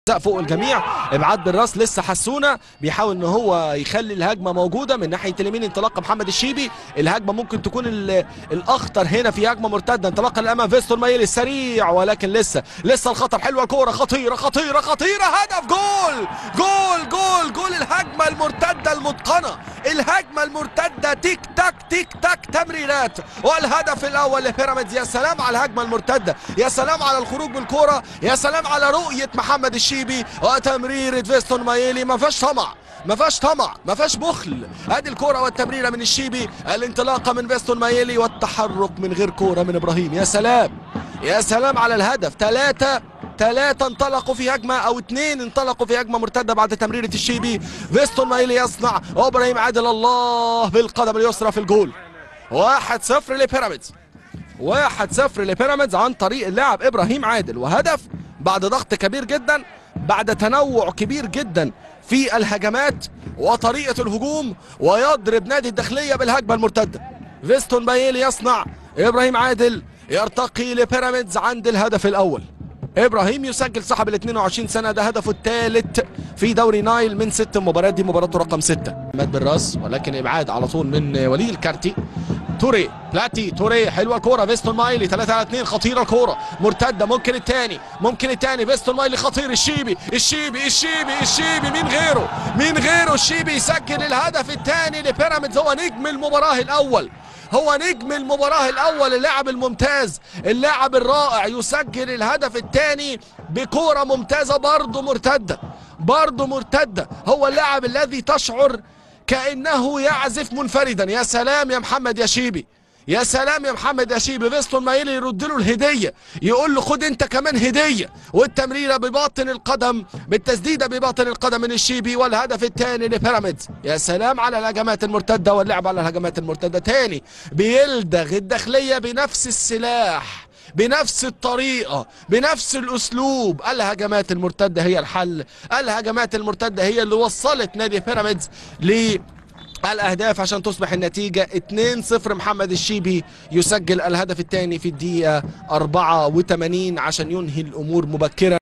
فوق الجميع ابعاد بالراس لسه حسونه بيحاول ان هو يخلي الهجمه موجوده من ناحيه اليمين انطلاقه محمد الشيبي الهجمه ممكن تكون ال- الاخطر هنا في هجمه مرتده انطلاقه للامام فيستون مايل السريع ولكن لسه لسه الخطر حلوه الكوره خطيره خطيره خطيره هدف جول جول جول جول الهجمه المرتده المتقنه الهجمه المرتده تيك تاك تيك تاك تمريرات والهدف الاول لبيراميدز يا سلام على الهجمه المرتده يا سلام على الخروج بالكوره يا سلام على رؤيه محمد الشيبي وتمريره فيستون مايلي ما فيهاش طمع ما فيهاش طمع ما فيهاش بخل ادي الكوره والتمريره من الشيبي الانطلاقه من فيستون مايلي والتحرك من غير كوره من ابراهيم يا سلام يا سلام على الهدف ثلاثة ثلاثة انطلقوا في هجمة أو اثنين انطلقوا في هجمة مرتدة بعد تمريرة الشيبي فيستون مايلي يصنع وإبراهيم عادل الله بالقدم اليسرى في الجول واحد صفر لبيراميدز واحد صفر لبيراميدز عن طريق اللاعب إبراهيم عادل وهدف بعد ضغط كبير جدا بعد تنوع كبير جدا في الهجمات وطريقة الهجوم ويضرب نادي الداخلية بالهجمة المرتدة فيستون بايلي يصنع إبراهيم عادل يرتقي لبيراميدز عند الهدف الأول ابراهيم يسجل صاحب ال 22 سنه ده هدفه الثالث في دوري نايل من ست مباريات دي مباراته رقم ستة مات بالراس ولكن ابعاد على طول من وليد الكارتي توري بلاتي توري حلوه كوره فيستون مايلي 3 على 2 خطيره الكوره مرتده ممكن الثاني ممكن الثاني فيستون مايلي خطير الشيبي الشيبي الشيبي الشيبي مين غيره مين غيره الشيبي يسجل الهدف الثاني لبيراميدز هو نجم المباراه الاول هو نجم المباراة الأول اللاعب الممتاز اللاعب الرائع يسجل الهدف الثاني بكورة ممتازة برضه مرتدة برضه مرتدة هو اللاعب الذي تشعر كأنه يعزف منفردا يا سلام يا محمد يا شيبي يا سلام يا محمد يا شيبي فيستون مايلي يرد له الهديه يقول له خد انت كمان هديه والتمريره بباطن القدم بالتسديده بباطن القدم من الشيبي والهدف الثاني لبيراميدز يا سلام على الهجمات المرتده واللعب على الهجمات المرتده تاني بيلدغ الداخليه بنفس السلاح بنفس الطريقة بنفس الأسلوب الهجمات المرتدة هي الحل الهجمات المرتدة هي اللي وصلت نادي بيراميدز ل الأهداف عشان تصبح النتيجة 2-0 محمد الشيبي يسجل الهدف الثاني في الدقيقة 84 عشان ينهي الأمور مبكرا